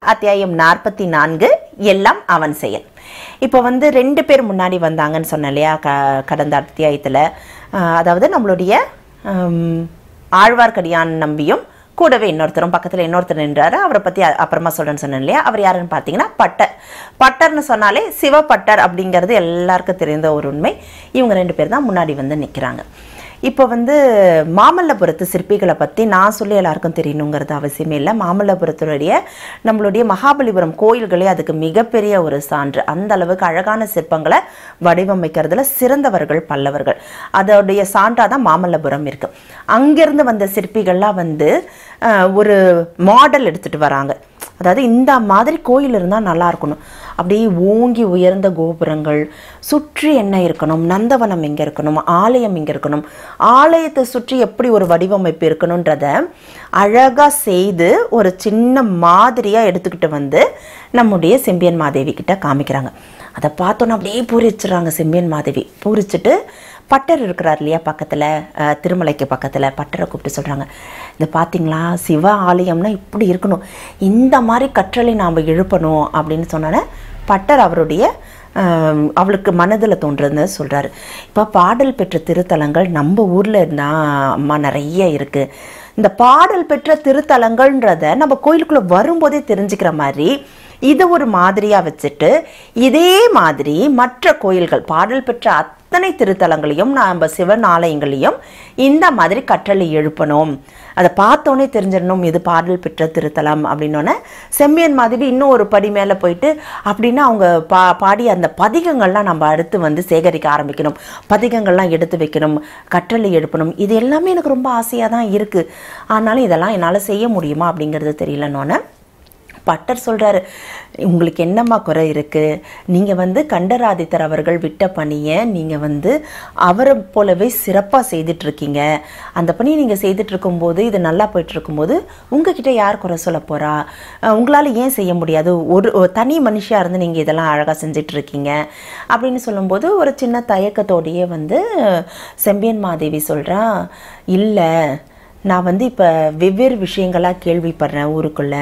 அத்தியாயம் நாற்பத்தி நான்கு எல்லாம் அவன் செயல் இப்போ வந்து ரெண்டு பேர் முன்னாடி வந்தாங்கன்னு சொன்னேன் இல்லையா க கடந்த அத்தியாயத்தில் அதாவது நம்மளுடைய ஹம், ஆழ்வார்க்கடியான் நம்பியும் கூடவே இன்னொருத்தரும் பக்கத்தில் இன்னொருத்தர் நின்றாரு அவரை பற்றி அப்புறமா சொல்றேன்னு சொன்னேன் இல்லையா அவர் யாருன்னு பார்த்தீங்கன்னா பட்டர் பட்டர்னு சொன்னாலே சிவப்பட்டர் அப்படிங்கிறது எல்லாருக்கும் தெரிந்த ஒரு உண்மை இவங்க ரெண்டு பேர் தான் முன்னாடி வந்து நிற்கிறாங்க இப்போ வந்து மாமல்லபுரத்து சிற்பிகளை பற்றி நான் சொல்லி எல்லாருக்கும் தெரியணுங்கிறது அவசியமே இல்லை மாமல்லபுரத்தினுடைய நம்மளுடைய மகாபலிபுரம் கோயில்களே அதுக்கு மிகப்பெரிய ஒரு சான்று அந்த அளவுக்கு அழகான சிற்பங்களை வடிவமைக்கிறதுல சிறந்தவர்கள் பல்லவர்கள் அதோடைய சான்றாக தான் மாமல்லபுரம் இருக்கு அங்கிருந்து வந்த சிற்பிகள்லாம் வந்து அஹ், ஒரு மாடல் எடுத்துட்டு வராங்க அதாவது இந்த மாதிரி கோயில் இருந்தால் நல்லா இருக்கணும் அப்படியே ஓங்கி உயர்ந்த கோபுரங்கள் சுற்றி என்ன இருக்கணும் நந்தவனம் எங்கே இருக்கணும் ஆலயம் எங்கே இருக்கணும் ஆலயத்தை சுற்றி எப்படி ஒரு வடிவமைப்பு இருக்கணுன்றத அழகாக செய்து ஒரு சின்ன மாதிரியாக எடுத்துக்கிட்டு வந்து நம்முடைய செம்பியன் மாதேவி கிட்ட காமிக்கிறாங்க அதை பார்த்தோன்னா அப்படியே பூரிச்சிடுறாங்க செம்பியன் மாதேவி பூரிச்சிட்டு பட்டர் இருக்கிறார் இல்லையா பக்கத்தில் திருமலைக்கு பக்கத்தில் பட்டரை கூப்பிட்டு சொல்கிறாங்க இந்த பார்த்தீங்களா சிவ ஆலயம்னா இப்படி இருக்கணும் இந்த மாதிரி கற்றலை நாம் எழுப்பணும் அப்படின்னு சொன்னோன்னே பட்டர் அவருடைய ஆம், அவளுக்கு மனதில் தோன்றுறதுன்னு சொல்கிறாரு இப்போ பாடல் பெற்ற திருத்தலங்கள் நம்ம ஊரில் இருந்தால் அம்மா நிறைய இருக்குது இந்த பாடல் பெற்ற திருத்தலங்கள்ன்றத நம்ம கோயிலுக்குள்ளே வரும்போதே தெரிஞ்சுக்கிற மாதிரி இது ஒரு மாதிரியாக வச்சுட்டு இதே மாதிரி மற்ற கோயில்கள் பாடல் பெற்ற அத்தனை திருத்தலங்களையும் நம்ம சிவன் ஆலயங்களையும் இந்த மாதிரி கற்றலை எழுப்பணும் அதை பார்த்தோன்னே தெரிஞ்சிடணும் இது பாடல் பெற்ற திருத்தலம் அப்படின்னோடனே செம்பியன் மாதிரி இன்னும் ஒரு படி மேலே போயிட்டு அப்படின்னா அவங்க பா பாடி அந்த பதிகங்கள்லாம் நம்ம அடுத்து வந்து சேகரிக்க ஆரம்பிக்கணும் பதிகங்கள்லாம் எடுத்து வைக்கணும் கற்றலை எழுப்பணும் இது எல்லாமே எனக்கு ரொம்ப ஆசையாக தான் இருக்குது ஆனாலும் இதெல்லாம் என்னால் செய்ய முடியுமா அப்படிங்கிறது தெரியலன்னொன்னே பட்டர் சொல்கிறாரு உங்களுக்கு என்னம்மா குறை இருக்குது நீங்கள் வந்து கண்டராதித்தர் அவர்கள் விட்ட பணியை நீங்கள் வந்து அவரை போலவே சிறப்பாக செய்துட்ருக்கீங்க அந்த பணியை நீங்கள் செய்துட்டு இருக்கும்போது இது நல்லா போயிட்டு இருக்கும்போது உங்ககிட்ட யார் குறை சொல்ல போகிறா உங்களால் ஏன் செய்ய முடியாது ஒரு ஒரு தனி மனுஷியாக இருந்து நீங்கள் இதெல்லாம் அழகாக செஞ்சிட்ருக்கீங்க அப்படின்னு சொல்லும்போது ஒரு சின்ன தயக்கத்தோடையே வந்து செம்பியன் மாதேவி சொல்கிறா இல்லை நான் வந்து இப்போ வெவ்வேறு விஷயங்களாக கேள்விப்படுறேன் ஊருக்குள்ளே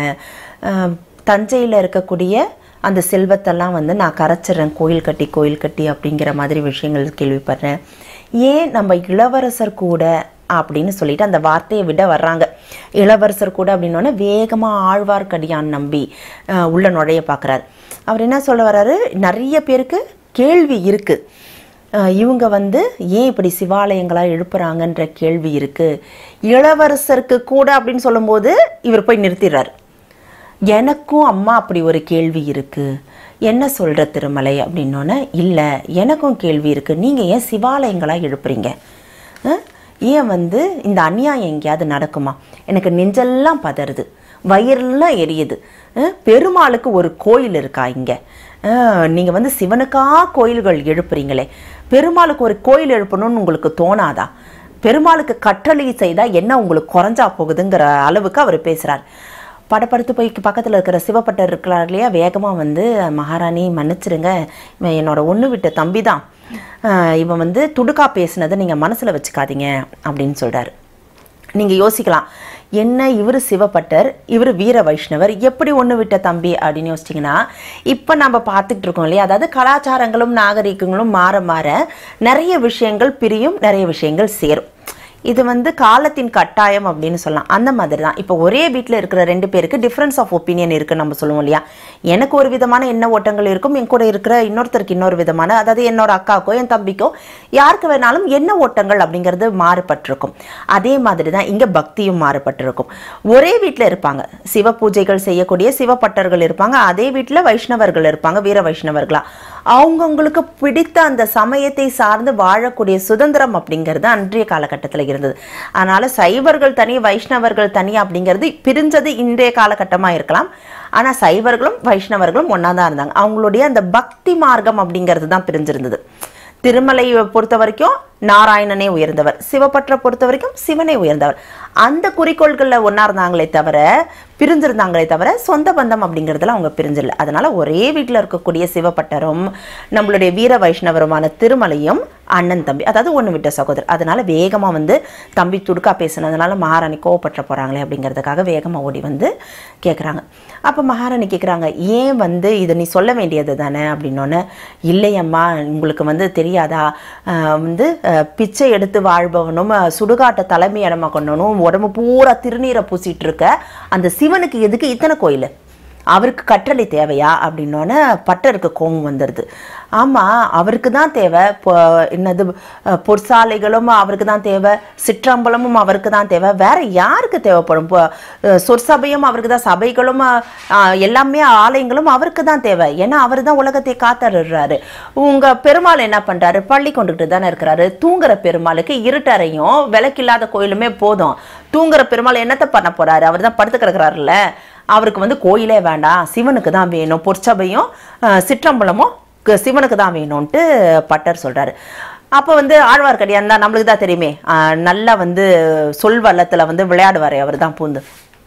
தஞ்சையில் இருக்கக்கூடிய அந்த செல்வத்தெல்லாம் வந்து நான் கரைச்சிட்றேன் கோயில் கட்டி கோயில் கட்டி அப்படிங்கிற மாதிரி விஷயங்கள் கேள்விப்படுறேன் ஏன் நம்ம இளவரசர் கூட அப்படின்னு சொல்லிட்டு அந்த வார்த்தையை விட வர்றாங்க இளவரசர் கூட அப்படின்னோடனே வேகமாக ஆழ்வார்க்கடியான் நம்பி அஹ், உள்ள நுழைய பார்க்குறாரு அவர் என்ன சொல்ல வர்றாரு நிறைய பேருக்கு கேள்வி இருக்குது அஹ் இவங்க வந்து ஏன் இப்படி சிவாலயங்களாக எழுப்புறாங்கன்ற கேள்வி இருக்கு இளவரசருக்கு கூட அப்படின்னு சொல்லும்போது இவர் போய் நிறுத்திடுறாரு எனக்கும் அம்மா அப்படி ஒரு கேள்வி இருக்கு என்ன சொல்ற திருமலை அப்படின்னோன்னே இல்லை எனக்கும் கேள்வி இருக்கு நீங்க ஏன் சிவாலயங்களாக எழுப்புறீங்க அஹ்? ஏன் வந்து இந்த அநியாயம் எங்கேயாவது நடக்குமா எனக்கு நெஞ்செல்லாம் பதறுது வயிறெல்லாம் எரியுது அஹ்? பெருமாளுக்கு ஒரு கோயில் இருக்கா இங்கே நீங்கள் வந்து சிவனுக்கா கோயில்கள் எழுப்புறீங்களே பெருமாளுக்கு ஒரு கோயில் எழுப்பணும்னு உங்களுக்கு தோணாதா பெருமாளுக்கு கட்டளை செய்தால் என்ன உங்களுக்கு குறைஞ்சா போகுதுங்கிற அளவுக்கு அவர் பேசுகிறார் படப்படுத்து போய் பக்கத்தில் இருக்கிற சிவப்பட்டர் இருக்கிறார் இல்லையா வேகமாக வந்து மகாராணி மன்னிச்சிடுங்க இவன் என்னோட ஒன்று விட்ட தம்பி தான் இவன் வந்து துடுக்கா பேசினதை நீங்கள் மனசில் வச்சுக்காதீங்க அப்படின்னு சொல்கிறாரு நீங்கள் யோசிக்கலாம் என்ன இவர் சிவப்பட்டர் இவர் வீர வைஷ்ணவர் எப்படி ஒன்று விட்ட தம்பி அப்படின்னு யோசிச்சிங்கன்னா இப்போ நம்ம பார்த்துக்கிட்டு இருக்கோம் இல்லையா அதாவது கலாச்சாரங்களும் நாகரிகங்களும் மாற மாற நிறைய விஷயங்கள் பிரியும் நிறைய விஷயங்கள் சேரும் இது வந்து காலத்தின் கட்டாயம் அப்படின்னு சொல்லலாம் அந்த மாதிரி தான் இப்போ ஒரே வீட்டில் இருக்கிற ரெண்டு பேருக்கு டிஃப்ரென்ஸ் ஆஃப் ஒப்பீனியன் இருக்குன்னு நம்ம சொல்லுவோம் இல்லையா எனக்கு ஒரு விதமான எண்ண ஓட்டங்கள் இருக்கும் என் கூட இருக்கிற இன்னொருத்தருக்கு இன்னொரு விதமான அதாவது என்னோட அக்காக்கோ என் தம்பிக்கோ யாருக்கு வேணாலும் எண்ண ஓட்டங்கள் அப்படிங்கிறது மாறுபட்டிருக்கும் அதே மாதிரி தான் இங்கே பக்தியும் மாறுபட்டிருக்கும் ஒரே வீட்டில் இருப்பாங்க சிவ பூஜைகள் செய்யக்கூடிய சிவப்பட்டர்கள் இருப்பாங்க அதே வீட்டில் வைஷ்ணவர்கள் இருப்பாங்க வீர வைஷ்ணவர்களா அவங்கவுங்களுக்கு பிடித்த அந்த சமயத்தை சார்ந்து வாழக்கூடிய சுதந்திரம் அப்படிங்கிறது அன்றைய காலகட்டத்தில் இருந்தது அதனால சைவர்கள் தனி வைஷ்ணவர்கள் தனி அப்படிங்கிறது பிரிஞ்சது இன்றைய காலகட்டமாக இருக்கலாம் ஆனால் சைவர்களும் வைஷ்ணவர்களும் ஒன்றா தான் இருந்தாங்க அவங்களுடைய அந்த பக்தி மார்க்கம் அப்படிங்கிறது தான் பிரிஞ்சிருந்தது திருமலையை பொறுத்த வரைக்கும் நாராயணனே உயர்ந்தவர் சிவப்பற்றை பொறுத்த வரைக்கும் சிவனே உயர்ந்தவர் அந்த குறிக்கோள்களில் ஒன்றா இருந்தாங்களே தவிர பிரிஞ்சிருந்தாங்களே தவிர சொந்த பந்தம் அப்படிங்கிறதுல அவங்க பிரிஞ்சிடல அதனால ஒரே வீட்டில் இருக்கக்கூடிய சிவப்பட்டரும் நம்மளுடைய வீர வைஷ்ணவருமான திருமலையும் அண்ணன் தம்பி அதாவது ஒன்று விட்ட சகோதரர் அதனால வேகமாக வந்து தம்பி துடுக்கா பேசுனதுனால மகாராணி கோவப்பட்ட போகிறாங்களே அப்படிங்கிறதுக்காக வேகமாக ஓடி வந்து கேட்குறாங்க அப்போ மகாராணி கேட்குறாங்க ஏன் வந்து இதை நீ சொல்ல வேண்டியது தானே அப்படின்னோடனே இல்லையம்மா உங்களுக்கு வந்து தெரியாதா ஆஹ் வந்து ஆஹ் பிச்சை எடுத்து வாழ்பவனும் ஆஹ் சுடுகாட்டை தலைமை இடமா கொண்டவனும் உடம்பு பூரா திருநீரை பூசிட்டு இருக்க அந்த சிவனுக்கு எதுக்கு இத்தனை கோயில் அவருக்கு கட்டளை தேவையா அப்படின்னோடனே பட்டருக்கு கோபம் வந்துடுது ஆமாம் அவருக்கு தான் தேவை இப்போ என்னது அஹ், பொற்சாலைகளும் அவருக்கு தான் தேவை சிற்றம்பலமும் அவருக்கு தான் தேவை வேற யாருக்கு தேவைப்படும் இப்போ அஹ், சொற்சபையும் அவருக்கு தான் சபைகளும் அஹ், எல்லாமே ஆலயங்களும் அவருக்கு தான் தேவை ஏன்னா அவர் தான் உலகத்தை காத்தருறாரு உங்க பெருமாள் என்ன பண்றாரு பள்ளி கொண்டுட்டு தானே இருக்கிறாரு தூங்குற பெருமாளுக்கு இருட்டறையும் விளக்கில்லாத கோயிலுமே போதும் தூங்குற பெருமாள் என்னத்தை பண்ண போறாரு அவர் தான் படுத்து கிடக்குறாருல்ல அவருக்கு வந்து கோயிலே வேண்டாம் சிவனுக்கு தான் வேணும் பொற்சபையும் அஹ், சிற்றம்பலமும் க- சிவனுக்கு தான் வேணும்ன்ட்டு பட்டர் சொல்றாரு அப்போ வந்து ஆழ்வார்க்கடியான் தான் நம்மளுக்கு தான் தெரியுமே அஹ், நல்லா வந்து சொல் வல்லத்தில் வந்து விளையாடுவார் அவர் தான் பூந்து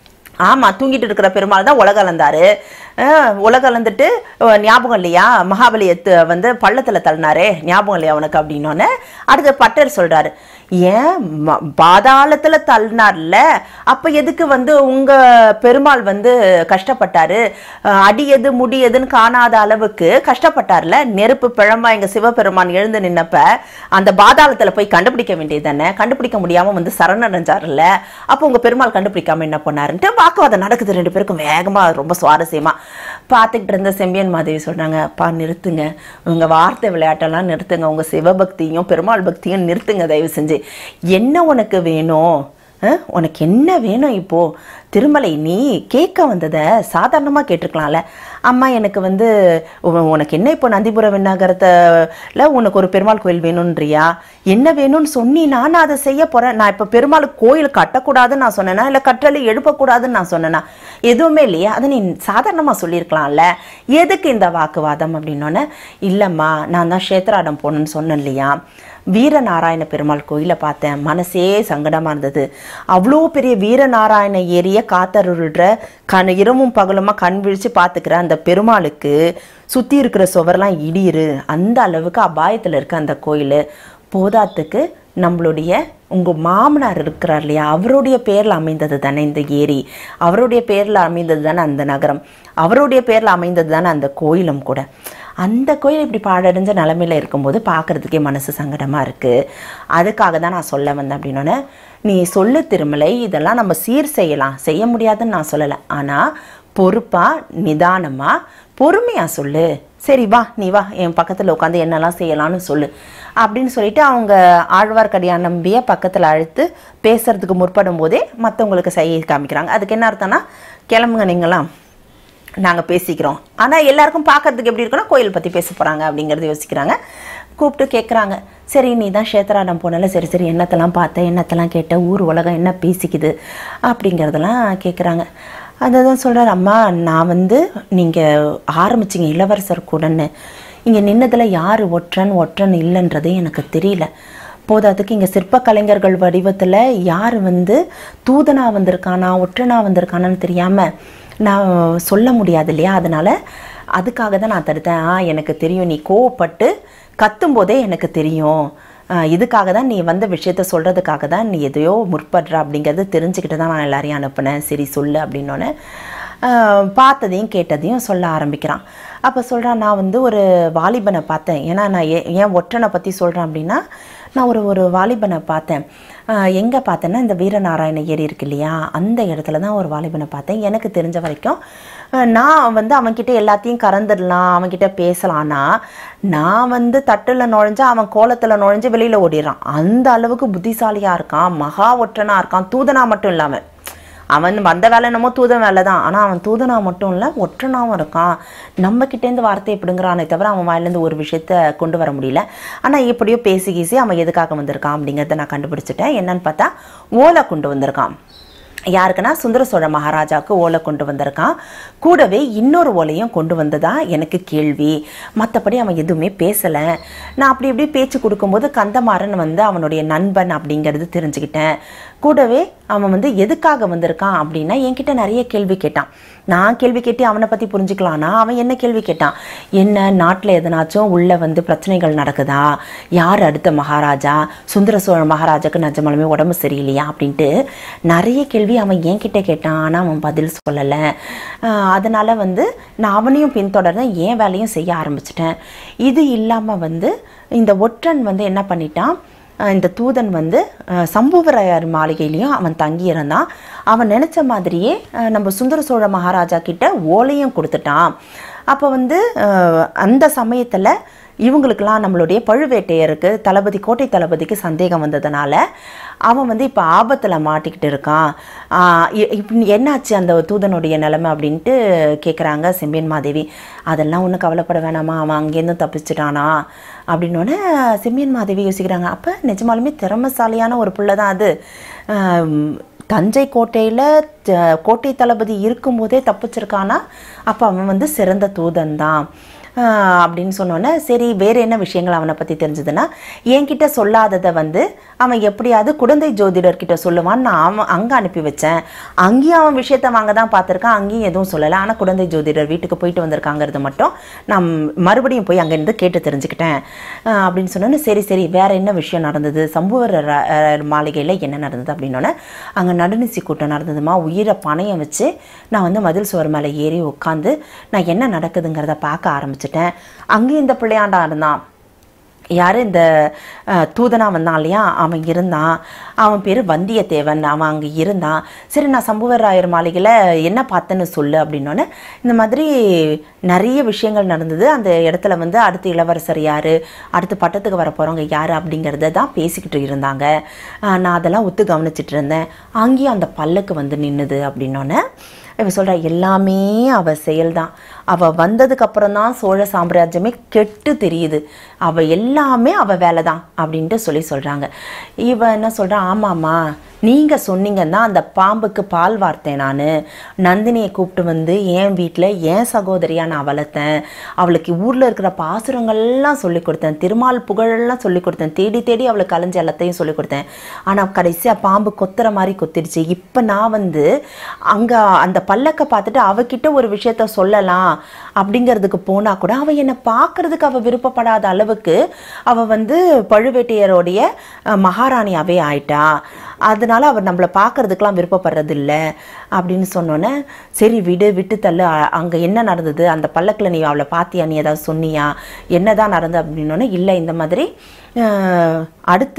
ஆமா தூங்கிட்டு இருக்கிற பெருமாள் தான் உலக அளந்தாரு அஹ், உலக அளந்துட்டு அஹ், ஞாபகம் இல்லையா மகாபலி எத்து வந்து பள்ளத்துல தள்ளினாரே ஞாபகம் இல்லையா அவனுக்கு அப்படின்னோடனே அடுத்த பட்டர் சொல்றாரு ஏன் ம- பாதாளத்துல தள்ளினார்ல அப்ப எதுக்கு வந்து உங்க பெருமாள் வந்து கஷ்டப்பட்டாரு அஹ், அடியது முடியதுன்னு காணாத அளவுக்கு கஷ்டப்பட்டார்ல நெருப்பு பிழம்பா எங்க சிவபெருமான் எழுந்து நின்னப்ப அந்த பாதாளத்துல போய் கண்டுபிடிக்க வேண்டியது தானே கண்டுபிடிக்க முடியாம வந்து சரணடைஞ்சார்ல அப்போ உங்க பெருமாள் கண்டுபிடிக்காம என்ன பண்ணாருன்ட்டு வாக்குவாதம் நடக்குது ரெண்டு பேருக்கும் வேகமா ரொம்ப சுவாரஸ்யமா பார்த்துக்கிட்டு இருந்த செம்பியன் மாதேவி சொல்றாங்க பா நிறுத்துங்க உங்க வார்த்தை விளையாட்டெல்லாம் நிறுத்துங்க உங்க சிவபக்தியும் பெருமாள் பக்தியும் நிறுத்துங்க தயவு செஞ்சு என்ன உனக்கு வேணும் அஹ், உனக்கு என்ன வேணும் இப்போ திருமலை நீ கேட்க வந்ததை சாதாரணமாக கேட்டிருக்கலாம்ல அம்மா எனக்கு வந்து உ- உனக்கு என்ன இப்போ நந்திபுரம் விண்ணாகரத்தில் உனக்கு ஒரு பெருமாள் கோயில் வேணும்ன்றியா என்ன வேணும்னு சொன்னீனா நான் அதை செய்ய போகிறேன் நான் இப்போ பெருமாள் கோயில் கட்டக்கூடாதுன்னு நான் சொன்னேனா இல்லை கற்றலை எழுப்பக்கூடாதுன்னு நான் சொன்னேனா எதுவுமே இல்லையா அதை நீ சாதாரணமாக சொல்லியிருக்கலாம்ல எதுக்கு இந்த வாக்குவாதம் அப்படின்னோடனே இல்லைம்மா நான் தான் க்ஷேத்ராடம் போகணுன்னு சொன்னேன் இல்லையா வீரநாராயண பெருமாள் கோயிலை பார்த்தேன் மனசே சங்கடமாக இருந்தது அவ்வளோ பெரிய வீரநாராயண ஏரிய காத்தருள்ற கண் இரவும் பகலுமா கண் விழிச்சு பார்த்துக்கிற அந்த பெருமாளுக்கு சுற்றி இருக்கிற சுவர்லாம் இடியுரு அந்த அளவுக்கு அபாயத்தில் இருக்க அந்த கோயில் போதாத்துக்கு நம்மளுடைய உங்கள் மாமனார் இருக்கிறார் இல்லையா அவருடைய பேரில் அமைந்தது தானே இந்த ஏரி அவருடைய பேரில் அமைந்தது தானே அந்த நகரம் அவருடைய பேரில் அமைந்தது தானே அந்த கோயிலும் கூட அந்த கோயில் இப்படி பாழடைஞ்ச நிலமையில இருக்கும்போது பார்க்கறதுக்கே மனசு சங்கடமாக இருக்குது அதுக்காக தான் நான் சொல்ல வந்தேன் அப்படின்னோடனே நீ சொல்லு திருமலை இதெல்லாம் நம்ம சீர் செய்யலாம் செய்ய முடியாதுன்னு நான் சொல்லலை ஆனால் பொறுப்பாக நிதானமாக பொறுமையாக சொல்லு சரி வா நீ வா என் பக்கத்தில் உட்காந்து என்னெல்லாம் செய்யலாம்னு சொல்லு அப்படின்னு சொல்லிட்டு அவங்க ஆழ்வார்க்கடியான் நம்பிய பக்கத்தில் அழைத்து பேசுறதுக்கு முற்படும் போதே மற்றவங்களுக்கு செய்ய காமிக்கிறாங்க அதுக்கு என்ன அர்த்தம்னா கிளம்புங்க நீங்களாம் நாங்கள் பேசிக்கிறோம் ஆனால் எல்லாருக்கும் பார்க்கறதுக்கு எப்படி இருக்குன்னா கோயில் பற்றி பேச போகிறாங்க அப்படிங்கிறது யோசிக்கிறாங்க கூப்பிட்டு கேட்குறாங்க சரி நீ தான் க்ஷேத்ராடம் போனால சரி சரி என்னத்தெல்லாம் பார்த்த என்னத்தெல்லாம் கேட்ட ஊர் உலகம் என்ன பேசிக்குது அப்படிங்கிறதெல்லாம் கேட்குறாங்க அதை தான் சொல்கிறார் அம்மா நான் வந்து நீங்கள் ஆரம்பிச்சிங்க இளவரசர் கூடன்னு இங்கே நின்னதில் யார் ஒற்றன் ஒற்றன் இல்லைன்றதே எனக்கு தெரியல போதாதுக்கு இங்கே சிற்ப கலைஞர்கள் வடிவத்தில் யார் வந்து தூதனா வந்திருக்கானா ஒற்றனா வந்திருக்கானான்னு தெரியாமல் நான் சொல்ல முடியாது இல்லையா அதனால் அதுக்காக தான் நான் தடுத்தேன் ஆ எனக்கு தெரியும் நீ கோவப்பட்டு கத்தும்போதே எனக்கு தெரியும் ஆ, இதுக்காக தான் நீ வந்த விஷயத்த சொல்கிறதுக்காக தான் நீ எதையோ முற்படுற அப்படிங்கிறது தெரிஞ்சுக்கிட்டு தான் நான் எல்லாரையும் அனுப்புனேன் சரி சொல்லு அப்படின்னோடனே பார்த்ததையும் கேட்டதையும் சொல்ல ஆரம்பிக்கிறான் அப்போ சொல்கிறான் நான் வந்து ஒரு வாலிபனை பார்த்தேன் ஏன்னா நான் ஏ ஏன் ஒற்றனை பற்றி சொல்கிறேன் அப்படின்னா நான் ஒரு ஒரு வாலிபனை பார்த்தேன் எங்கே பார்த்தேன்னா இந்த வீரநாராயண ஏரி இருக்கு இல்லையா அந்த இடத்துல தான் ஒரு வாலிபனை பார்த்தேன் எனக்கு தெரிஞ்ச வரைக்கும் அஹ், நான் வந்து அவன்கிட்ட எல்லாத்தையும் கறந்துடலாம் அவன்கிட்ட பேசலாம்னா நான் வந்து தட்டில் நுழைஞ்சு அவன் கோலத்தில் நுழைஞ்சு வெளியில் ஓடிடுறான் அந்த அளவுக்கு புத்திசாலியாக இருக்கான் மகா ஒற்றனாக இருக்கான் தூதனா மட்டும் இல்லாமல் அவன் வந்த வேலை என்னமோ தூதன் வேலை தான் ஆனால் அவன் தூதனா மட்டும் இல்லை ஒற்றனாவும் இருக்கான் நம்ம கிட்டேருந்து வார்த்தையை பிடுங்குறானே தவிர அவன் வாயிலேருந்து ஒரு விஷயத்த கொண்டு வர முடியல ஆனால் எப்படியோ பேசி கீசி அவன் எதுக்காக வந்திருக்கான் அப்படிங்கிறத நான் கண்டுபிடிச்சிட்டேன் என்னன்னு பார்த்தா ஓலை கொண்டு வந்திருக்கான் யாருக்குன்னா சுந்தர சோழ மகாராஜாவுக்கு ஓலை கொண்டு வந்திருக்கான் கூடவே இன்னொரு ஓலையும் கொண்டு வந்ததா எனக்கு கேள்வி மற்றபடி அவன் எதுவுமே பேசலை நான் அப்படி இப்படி பேச்சு கொடுக்கும்போது கந்தமாறன் வந்து அவனுடைய நண்பன் அப்படிங்கிறது தெரிஞ்சுக்கிட்டேன் கூடவே அவன் வந்து எதுக்காக வந்திருக்கான் அப்படின்னா என்கிட்ட நிறைய கேள்வி கேட்டான் நான் கேள்வி கேட்டு அவனை பற்றி புரிஞ்சுக்கலான்னா அவன் என்ன கேள்வி கேட்டான் என்ன நாட்டில் எதனாச்சும் உள்ளே வந்து பிரச்சனைகள் நடக்குதா யார் அடுத்த மகாராஜா சுந்தர சோழ மகாராஜாக்கு நிஜமாலுமே உடம்பு சரியில்லையா அப்படின்ட்டு நிறைய கேள்வி அவன் என்கிட்ட கேட்டான் ஆனால் அவன் பதில் சொல்லலை அதனால் வந்து நான் அவனையும் பின்தொடர்ந்து என் வேலையும் செய்ய ஆரம்பிச்சிட்டேன் இது இல்லாமல் வந்து இந்த ஒற்றன் வந்து என்ன பண்ணிட்டான் அஹ் இந்த தூதன் வந்து அஹ் சம்புவராயர் மாளிகையிலையும் அவன் தங்கியிருந்தான் அவன் நினச்ச மாதிரியே அஹ் நம்ம சுந்தர சோழ மகாராஜா கிட்ட ஓலையும் கொடுத்துட்டான் அப்போ வந்து அஹ் அந்த சமயத்தில் இவங்களுக்கெல்லாம் நம்மளுடைய பழுவேட்டையருக்கு தளபதி கோட்டை தளபதிக்கு சந்தேகம் வந்ததுனால அவன் வந்து இப்போ ஆபத்தில் மாட்டிக்கிட்டு இருக்கான் ஆஹ் இ- இப்ப என்னாச்சு அந்த தூதனுடைய நிலைமை அப்படின்ட்டு கேட்குறாங்க செம்பியன் மாதேவி அதெல்லாம் ஒன்றும் கவலைப்பட வேணாமா அவன் அங்கேருந்து தப்பிச்சிட்டானா அப்படின்னோடனே செம்பியன் மாதேவி யோசிக்கிறாங்க அப்போ நிஜமாலுமே திறமசாலியான ஒரு பிள்ளை தான் அது ஆம், தஞ்சை கோட்டையில் கோட்டை தளபதி இருக்கும்போதே தப்பிச்சிருக்கானா அப்போ அவன் வந்து சிறந்த தூதன் தான் ஆஹ் அப்படின்னு சொன்னோன்னே சரி வேறு என்ன விஷயங்கள் அவனை பற்றி தெரிஞ்சதுன்னா என்கிட்ட சொல்லாததை வந்து அவன் எப்படியாவது குழந்தை ஜோதிடர்கிட்ட சொல்லுவான் நான் அவன் அங்கே அனுப்பி வச்சேன் அங்கேயும் அவன் விஷயத்தை வாங்க தான் பார்த்துருக்கான் அங்கேயும் எதுவும் சொல்லலை ஆனால் குழந்தை ஜோதிடர் வீட்டுக்கு போயிட்டு வந்திருக்காங்கிறது மட்டும் நான் மறுபடியும் போய் அங்கேருந்து கேட்டு தெரிஞ்சுக்கிட்டேன் ஆஹ் அப்படின்னு சொன்னோன்னே சரி சரி வேற என்ன விஷயம் நடந்தது சம்புவர் மாளிகையில் என்ன நடந்தது அப்படின்னோடனே அங்கே நடுநிசி கூட்டம் நடந்ததுமா உயிரை பணையம் வச்சு நான் வந்து மதில் சுவர் மேலே ஏறி உட்காந்து நான் என்ன நடக்குதுங்கிறத பார்க்க ஆரம்பிச்சிட்டேன் அங்கேயும் இந்த பிள்ளையாண்டா இருந்தான் யார் இந்த அஹ், தூதனா வந்தான் இல்லையா அவன் இருந்தான் அவன் பேர் வந்தியத்தேவன் அவன் அங்கே இருந்தான் சரி நான் சம்புவராயர் மாளிகையில் என்ன பார்த்தேன்னு சொல்லு அப்படின்னோடனே இந்த மாதிரி நிறைய விஷயங்கள் நடந்தது அந்த இடத்துல வந்து அடுத்து இளவரசர் யார் அடுத்து பட்டத்துக்கு வர போகிறவங்க யார் அப்படிங்கிறத தான் பேசிக்கிட்டு இருந்தாங்க அஹ், நான் அதெல்லாம் ஒத்து கவனிச்சிட்டு இருந்தேன் அங்கேயும் அந்த பல்லக்கு வந்து நின்னுது அப்படின்னோடனே இவ சொல்கிறா எல்லாமே அவ செயல்தான் அவ வந்ததுக்கு அப்புறம் தான் சோழ சாம்ராஜ்யமே கெட்டு தெரியுது அவ எல்லாமே அவ வேலை தான் அப்படின்ட்டு சொல்லி சொல்றாங்க இவ என்ன சொல்றா ஆமாம்மா நீங்க சொன்னீங்கன்னா அந்த பாம்புக்கு பால் வார்த்தேன் நான் நந்தினியை கூப்பிட்டு வந்து என் வீட்டில் என் சகோதரியா நான் வளர்த்தேன் அவளுக்கு ஊர்ல இருக்கிற பாசுரங்கள்லாம் சொல்லி கொடுத்தேன் திருமால் புகழெல்லாம் சொல்லி கொடுத்தேன் தேடி தேடி அவளுக்கு அலைஞ்ச எல்லாத்தையும் சொல்லி கொடுத்தேன் ஆனால் கடைசியாக பாம்பு கொத்துற மாதிரி கொத்திடுச்சு இப்போ நான் வந்து அங்கே அந்த பல்லக்கை பார்த்துட்டு அவகிட்ட ஒரு விஷயத்த சொல்லலாம் அப்படிங்கிறதுக்கு போனால் கூட அவள் என்னை பார்க்கறதுக்கு அவள் விருப்பப்படாத அளவுக்கு அவள் வந்து பழுவேட்டையருடைய அஹ், மகாராணியாவே ஆயிட்டா அதனால அவர் நம்மளை பார்க்கறதுக்கெலாம் விருப்பப்படுறது இல்லை அப்படின்னு சொன்னோன்னே சரி விடு விட்டு தள்ளு அ- அங்கே என்ன நடந்தது அந்த பல்லக்கில் நீ அவளை பார்த்தியா நீ ஏதாவது சொன்னியா என்னதான் நடந்தது அப்படின்னோடனே இல்லை இந்த மாதிரி அஹ், அடுத்த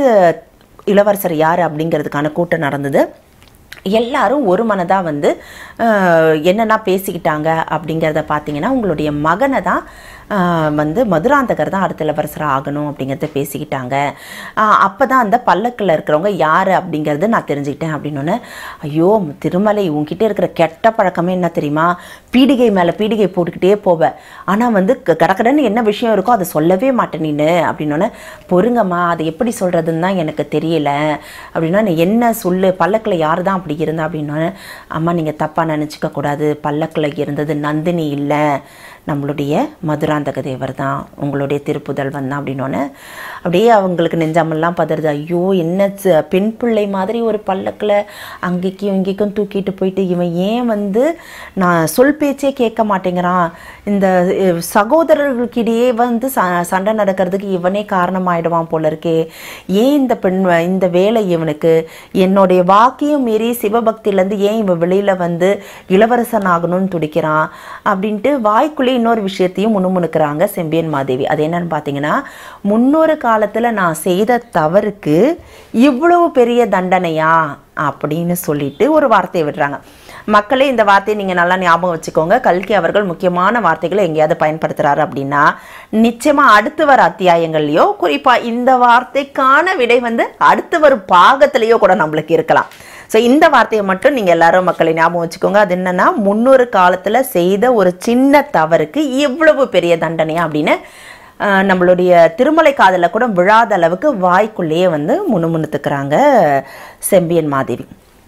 இளவரசர் யார் அப்படிங்கிறதுக்கான கூட்டம் நடந்தது எல்லாரும் ஒரு மனதாக வந்து அஹ், என்னென்ன பேசிக்கிட்டாங்க அப்படிங்கிறத பார்த்தீங்கன்னா உங்களுடைய மகனை தான் அஹ், வந்து மதுராந்தகர் தான் அடுத்த இளவரசராக ஆகணும் அப்படிங்கிறத பேசிக்கிட்டாங்க அப்போ தான் அந்த பல்லக்கில் இருக்கிறவங்க யார் அப்படிங்கிறது நான் தெரிஞ்சுக்கிட்டேன் அப்படின்னோடனே ஐயோ திருமலை உன்கிட்ட இருக்கிற கெட்ட பழக்கமே என்ன தெரியுமா பீடிகை மேலே பீடிகை போட்டுக்கிட்டே போவேன் ஆனால் வந்து க- கடகடன்னு என்ன விஷயம் இருக்கோ அதை சொல்லவே மாட்டேன் நீனு அப்படின்னோடனே பொறுங்கம்மா அது எப்படி சொல்கிறதுன்னு தான் எனக்கு தெரியல அப்படின்னா நீ என்ன சொல்லு பல்லக்கில் யார் தான் அப்படி இருந்தா அப்படின்னோடனே அம்மா நீங்கள் தப்பாக நினச்சிக்க கூடாது பல்லக்கில் இருந்தது நந்தினி இல்லை நம்மளுடைய மதுராந்தக தேவர் தான் உங்களுடைய திருப்புதல்வன் தான் அப்படின்னோடனே அப்படியே அவங்களுக்கு நெஞ்சாமெல்லாம் பதறுது ஐயோ என்ன ச- பெண் பிள்ளை மாதிரி ஒரு பல்லக்கில் அங்கேக்கும் இங்கேக்கும் தூக்கிட்டு போயிட்டு இவன் ஏன் வந்து நான் சொல் பேச்சே கேட்க மாட்டேங்கிறான் இந்த அஹ், சகோதரர்களுக்கிடையே வந்து ச சண்டை நடக்கிறதுக்கு இவனே காரணமாயிடுவான் போல இருக்கே ஏன் இந்த பெண் வ- இந்த வேலை இவனுக்கு என்னுடைய வாக்கையும் மீறி சிவபக்தியிலேருந்து ஏன் இவன் வெளியில் வந்து இளவரசன் ஆகணும்னு துடிக்கிறான் அப்படின்ட்டு வாய்க்குள்ளே இன்னொரு விஷயத்தையும் முணுமுணுக்கிறாங்க செம்பியன் மாதேவி அது என்னன்னு பார்த்தீங்கன்னா முன்னொரு காலத்தில் நான் செய்த தவறுக்கு இவ்வளவு பெரிய தண்டனையா அப்படின்னு சொல்லிட்டு ஒரு வார்த்தையை விடுறாங்க மக்களே இந்த வார்த்தையை நீங்கள் நல்லா ஞாபகம் வச்சுக்கோங்க கல்கி அவர்கள் முக்கியமான வார்த்தைகளை எங்கேயாவது பயன்படுத்துகிறாரு அப்படின்னா நிச்சயமாக அடுத்து வர அத்தியாயங்கள்லையோ குறிப்பாக இந்த வார்த்தைக்கான விடை வந்து அடுத்து வரும் பாகத்திலேயோ கூட நம்மளுக்கு இருக்கலாம் ஸோ இந்த வார்த்தையை மட்டும் நீங்கள் எல்லாரும் மக்களை ஞாபகம் வச்சுக்கோங்க அது என்னன்னா முன்னொரு காலத்தில் செய்த ஒரு சின்ன தவறுக்கு இவ்வளவு பெரிய தண்டனையா அப்படின்னு ஆஹ், நம்மளுடைய திருமலை காதல கூட விழாத அளவுக்கு வாய்க்குள்ளேயே வந்து முணுமுணுத்துக்கிறாங்க செம்பியன் மாதேவி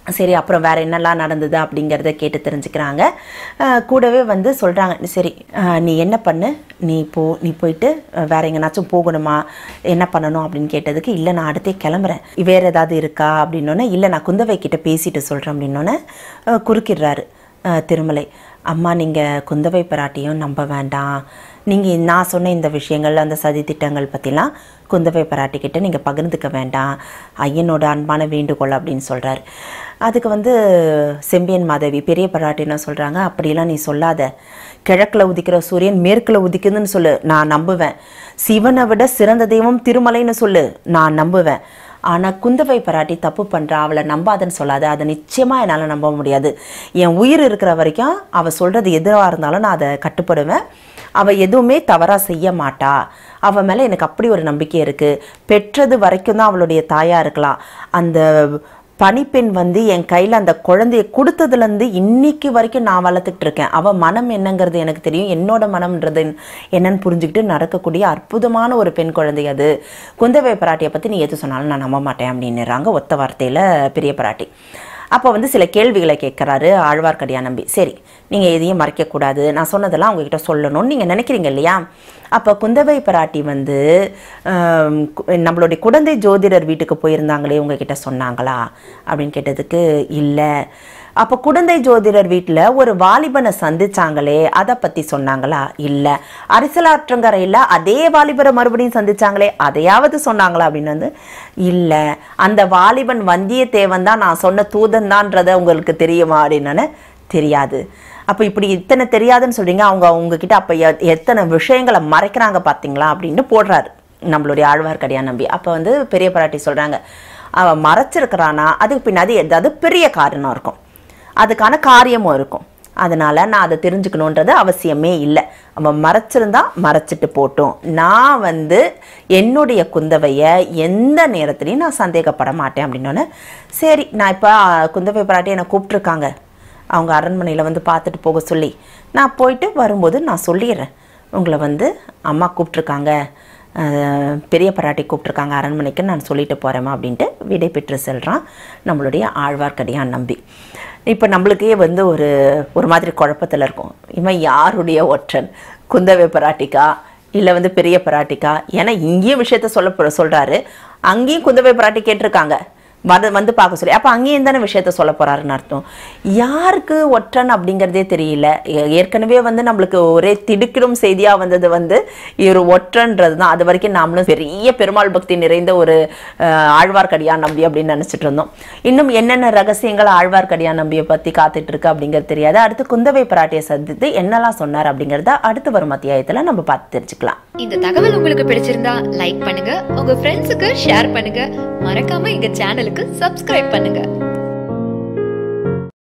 சரி அப்புறம் வேற என்னெல்லாம் நடந்தது அப்படிங்கிறத கேட்டு தெரிஞ்சுக்கிறாங்க அஹ் கூடவே வந்து சொல்கிறாங்க சரி அஹ் நீ என்ன பண்ணு நீ போ நீ போயிட்டு அஹ் வேற எங்கேனாச்சும் போகணுமா என்ன பண்ணணும் அப்படின்னு கேட்டதுக்கு இல்லை நான் அடுத்தே கிளம்புறேன் வேற ஏதாவது இருக்கா அப்படின்னோடனே இல்லை நான் குந்தவை கிட்ட பேசிட்டு சொல்கிறேன் அப்படின்னோடனே அஹ் குறுக்கிடுறாரு அஹ் திருமலை அம்மா நீங்கள் குந்தவை பிராட்டியும் நம்ப வேண்டாம் நீங்கள் நான் சொன்ன இந்த விஷயங்கள் அந்த சதி திட்டங்கள் பற்றிலாம் குந்தவை பிராட்டிக்கிட்ட நீங்கள் பகிர்ந்துக்க வேண்டாம் ஐயனோட அன்பான வேண்டுகோள் அப்படின்னு சொல்கிறார் அதுக்கு வந்து செம்பியன் மாதவி பெரிய பிராட்டி என்ன சொல்கிறாங்க அப்படியெல்லாம் நீ சொல்லாத கிழக்கில் உதிக்கிற சூரியன் மேற்கில் உதிக்குதுன்னு சொல்லு நான் நம்புவேன் சிவனை விட சிறந்த தெய்வம் திருமலைன்னு சொல்லு நான் நம்புவேன் ஆனால் குந்தவை பராட்டி தப்பு பண்ணுறா அவளை நம்பாதன்னு சொல்லாத அதை நிச்சயமாக என்னால் நம்ப முடியாது என் உயிர் இருக்கிற வரைக்கும் அவள் சொல்கிறது எதுவாக இருந்தாலும் நான் அதை கட்டுப்படுவேன் அவள் எதுவுமே தவறாக செய்ய மாட்டா அவள் மேலே எனக்கு அப்படி ஒரு நம்பிக்கை இருக்குது பெற்றது வரைக்கும் தான் அவளுடைய தாயாக இருக்கலாம் அந்த பணிப்பெண் வந்து என் கையில் அந்த குழந்தைய கொடுத்ததுலேருந்து இன்னைக்கு வரைக்கும் நான் வளர்த்துக்கிட்டு இருக்கேன் அவள் மனம் என்னங்கிறது எனக்கு தெரியும் என்னோட மனம்ன்றது என்னன்னு புரிஞ்சுக்கிட்டு நடக்கக்கூடிய அற்புதமான ஒரு பெண் குழந்தை அது குந்தவை பிராட்டியை பற்றி நீ எது சொன்னாலும் நான் நம்ப மாட்டேன் அப்படின்னுறாங்க ஒத்த வார்த்தையில் பெரிய பிராட்டி அப்போ வந்து சில கேள்விகளை கேட்குறாரு ஆழ்வார்க்கடியான் நம்பி சரி நீங்கள் எதையும் மறைக்கக்கூடாது நான் சொன்னதெல்லாம் உங்ககிட்ட சொல்லணும்னு நீங்கள் நினைக்கிறீங்க இல்லையா அப்போ குந்தவை பிராட்டி வந்து ஆம், கு- நம்மளுடைய குழந்தை ஜோதிடர் வீட்டுக்கு போயிருந்தாங்களே உங்ககிட்ட சொன்னாங்களா அப்படின்னு கேட்டதுக்கு இல்லை அப்போ குழந்தை ஜோதிடர் வீட்டில் ஒரு வாலிபனை சந்திச்சாங்களே அதை பற்றி சொன்னாங்களா இல்லை அரசலாற்றங்கரையில் அதே வாலிபரை மறுபடியும் சந்திச்சாங்களே அதையாவது சொன்னாங்களா அப்படின்னு வந்து இல்லை அந்த வாலிபன் வந்தியத்தேவன் தான் நான் சொன்ன தூதன் தான்றதை உங்களுக்கு தெரியுமா அப்படின்னு தெரியாது அப்போ இப்படி இத்தனை தெரியாதுன்னு சொல்றீங்க அவங்க உங்ககிட்ட அப்போ எ- எத்தனை விஷயங்களை மறைக்கிறாங்க பார்த்தீங்களா அப்படின்னு போடுறாரு நம்மளுடைய ஆழ்வார்க்கடியான் நம்பி அப்போ வந்து பெரிய பாராட்டி சொல்கிறாங்க அவன் மறைச்சிருக்கிறானா அதுக்கு பின்னாடி ஏதாவது பெரிய காரணம் இருக்கும் அதுக்கான காரியமும் இருக்கும் அதனால நான் அதை தெரிஞ்சுக்கணுன்றது அவசியமே இல்லை அவன் மறைச்சிருந்தா மறைச்சிட்டு போட்டும் நான் வந்து என்னுடைய குந்தவையை எந்த நேரத்துலையும் நான் சந்தேகப்பட மாட்டேன் அப்படின்னோடனே சரி நான் இப்போ குந்தவை பாராட்டி என்னை கூப்பிட்ருக்காங்க அவங்க அரண்மனையில் வந்து பார்த்துட்டு போக சொல்லி நான் போயிட்டு வரும்போது நான் சொல்லிடுறேன் உங்களை வந்து அம்மா கூப்பிட்ருக்காங்க அஹ், பெரிய பராட்டி கூப்பிட்ருக்காங்க அரண்மனைக்கு நான் சொல்லிட்டு போகிறேம்மா அப்படின்ட்டு விடை பெற்று செல்கிறான் நம்மளுடைய ஆழ்வார்க்கடியான் நம்பி இப்போ நம்மளுக்கே வந்து ஒரு ஒரு மாதிரி குழப்பத்தில் இருக்கும் இவன் யாருடைய ஒற்றன் குந்தவை பராட்டிக்கா இல்லை வந்து பெரிய பராட்டிக்கா ஏன்னா இங்கேயும் விஷயத்த சொல்ல போ- சொல்றாரு அங்கேயும் குந்தவை பராட்டி கேட்டிருக்காங்க வந்து வந்து பார்க்க சொல்லி அப்போ அங்கேயும் தானே விஷயத்த சொல்ல போறாருன்னு அர்த்தம் யாருக்கு ஒற்றன் அப்படிங்கிறதே தெரியல ஏ- ஏற்கனவே வந்து நம்மளுக்கு ஒரே திடுக்கிடும் செய்தியா வந்தது வந்து இவர் ஒற்றன்றது தான் அது வரைக்கும் நாமளும் பெரிய பெருமாள் பக்தி நிறைந்த ஒரு அஹ், ஆழ்வார்க்கடியான் நம்பி அப்படின்னு நினைச்சிட்டு இருந்தோம் இன்னும் என்னென்ன ரகசியங்கள் ஆழ்வார்க்கடியான் நம்பியை பத்தி காத்துட்டு இருக்கு அப்படிங்கிறது தெரியாது அடுத்து குந்தவை பிராட்டியை சந்தித்து என்னெல்லாம் சொன்னார் அப்படிங்கிறத அடுத்து வரும் அத்தியாயத்துல நம்ம பார்த்து தெரிஞ்சுக்கலாம் இந்த தகவல் உங்களுக்கு பிடிச்சிருந்தா லைக் பண்ணுங்க உங்க ஃப்ரெண்ட்ஸுக்கு ஷேர் பண்ணுங்க மறக்காம எங்க சேனலுக்கு சப்ஸ்கிரைப் பண்ணுங்க